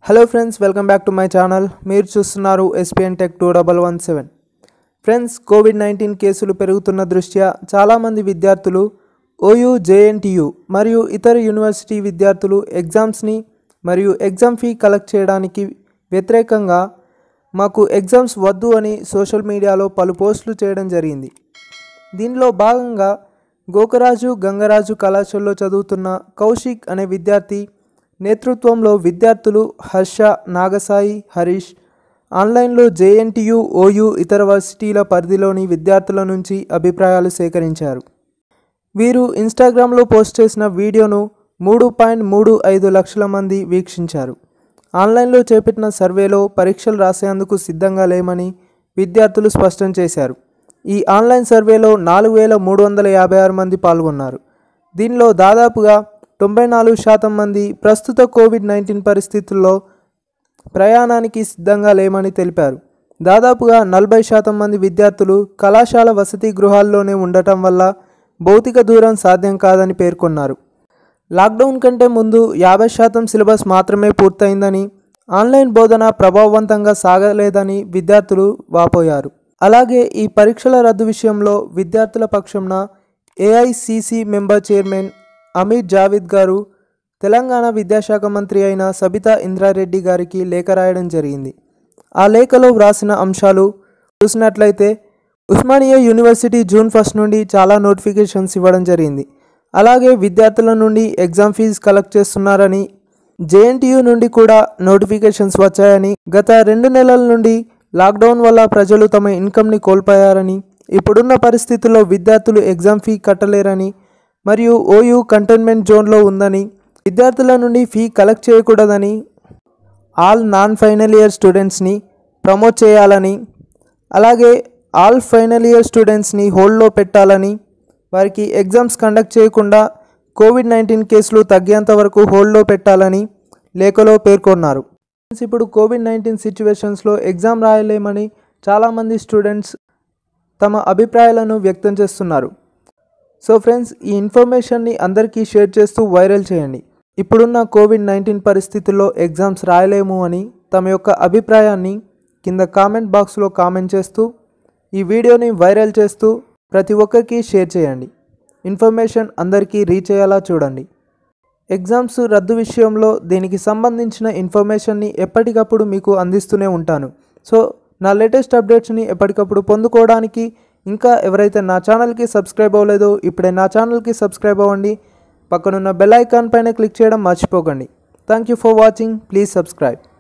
hello friends welcome back to my channel మీరు చూస్తున్నారు SPN tech two double one seven friends covid nineteen కేసులు పెరుగుతున్న దృష్ట్యా చాలామంది విద్యార్థులు ఓయూ జేఎన్టీయు మరియు ఇతర యూనివర్సిటీ విద్యార్థులు ఎగ్జామ్స్ని మరియు ఎగ్జామ్ ఫీ కలెక్ట్ చేయడానికి వ్యతిరేకంగా మాకు ఎగ్జామ్స్ వద్దు అని సోషల్ మీడియాలో పలు పోస్టులు చేయడం జరిగింది దీనిలో భాగంగా గోకరాజు గంగరాజు కళాశాలలో చదువుతున్న కౌశిక్ అనే విద్యార్థి నేతృత్వంలో విద్యార్థులు హర్ష నాగసాయి హరీష్ ఆన్లైన్లో జేఎన్టీయు ఓయూ ఇతర వర్సిటీల పరిధిలోని విద్యార్థుల నుంచి అభిప్రాయాలు సేకరించారు వీరు ఇన్స్టాగ్రామ్లో పోస్ట్ చేసిన వీడియోను మూడు పాయింట్ మూడు ఐదు లక్షల మంది వీక్షించారు ఆన్లైన్లో చేపట్టిన సర్వేలో పరీక్షలు రాసేందుకు సిద్ధంగా లేమని విద్యార్థులు స్పష్టం చేశారు ఈ ఆన్లైన్ సర్వేలో నాలుగు వేల మూడు వందల యాభై ఆరు మంది పాల్గొన్నారు దీనిలో దాదాపుగా తొంభై నాలుగు శాతం మంది ప్రస్తుత కోవిడ్ నైన్టీన్ పరిస్థితుల్లో ప్రయాణానికి సిద్ధంగా లేమని తెలిపారు దాదాపుగా నలభై శాతం మంది విద్యార్థులు కళాశాల వసతి గృహాల్లోనే ఉండటం వల్ల భౌతిక దూరం సాధ్యం కాదని పేర్కొన్నారు లాక్డౌన్ కంటే ముందు యాభై శాతం సిలబస్ మాత్రమే పూర్తయిందని ఆన్లైన్ బోధన ప్రభావవంతంగా సాగలేదని విద్యార్థులు వాపోయారు అలాగే ఈ పరీక్షల రద్దు విషయంలో విద్యార్థుల పక్షంన AICC member chairman Amir Javed garu Telangana విద్యాశాఖ మంత్రి అయిన సబితా ఇంద్రారెడ్డి గారికి లేఖ రాయడం జరిగింది ఆ లేఖలో వ్రాసిన అంశాలు చూసినట్లయితే ఉస్మానియా యూనివర్సిటీ జూన్ ఫస్ట్ నుండి చాలా నోటిఫికేషన్స్ ఇవ్వడం జరిగింది అలాగే విద్యార్థుల నుండి ఎగ్జామ్ ఫీజు కలెక్ట్ చేస్తున్నారని జేఎన్టీయూ నుండి కూడా నోటిఫికేషన్స్ వచ్చాయని గత రెండు నెలల నుండి లాక్డౌన్ వల్ల ప్రజలు తమ ఇన్కమ్ని కోల్పోయారని ఇప్పుడున్న పరిస్థితుల్లో విద్యార్థులు ఎగ్జామ్ ఫీ కట్టలేరని మరియు ఓయూ కంటైన్మెంట్ జోన్లో ఉందని విద్యార్థుల నుండి ఫీ కలెక్ట్ చేయకూడదని ఆల్ నాన్ ఫైనల్ ఇయర్ స్టూడెంట్స్ని ప్రమోట్ చేయాలని అలాగే ఆల్ ఫైనల్ ఇయర్ స్టూడెంట్స్ని హోల్డ్లో పెట్టాలని వారికి ఎగ్జామ్స్ కండక్ట్ చేయకుండా కోవిడ్ నైన్టీన్ కేసులు తగ్గేంత వరకు హోల్డ్లో పెట్టాలని లేఖలో పేర్కొన్నారు ఫ్రెండ్స్, ఇప్పుడు కోవిడ్ నైన్టీన్ సిచ్యువేషన్స్లో ఎగ్జామ్ రాయలేమని చాలామంది స్టూడెంట్స్ తమ అభిప్రాయాలను వ్యక్తం చేస్తున్నారు సో ఫ్రెండ్స్ ఈ ఇన్ఫర్మేషన్ని అందరికీ షేర్ చేస్తూ వైరల్ చేయండి ఇప్పుడున్న కోవిడ్ నైన్టీన్ పరిస్థితుల్లో ఎగ్జామ్స్ రాయలేము అని తమ యొక్క అభిప్రాయాన్ని కింద కామెంట్ బాక్స్లో కామెంట్ చేస్తూ ఈ వీడియోని వైరల్ చేస్తూ ప్రతి ఒక్కరికి షేర్ చేయండి ఇన్ఫర్మేషన్ అందరికీ రీచ్ అయ్యేలా చూడండి ఎగ్జామ్స్ రద్దు విషయంలో దీనికి సంబంధించిన ఇన్ఫర్మేషన్ని ఎప్పటికప్పుడు మీకు అందిస్తూనే ఉంటాను సో నా లేటెస్ట్ అప్డేట్స్ని ఎప్పటికప్పుడు పొందుకోవడానికి ఇంకా ఎవరైతే నా ఛానల్కి సబ్స్క్రైబ్ అవ్వలేదో ఇప్పుడే నా ఛానల్కి సబ్స్క్రైబ్ అవ్వండి పక్కనున్న బెల్ ఐకాన్ పైన క్లిక్ చేయడం మర్చిపోకండి thank you for watching please subscribe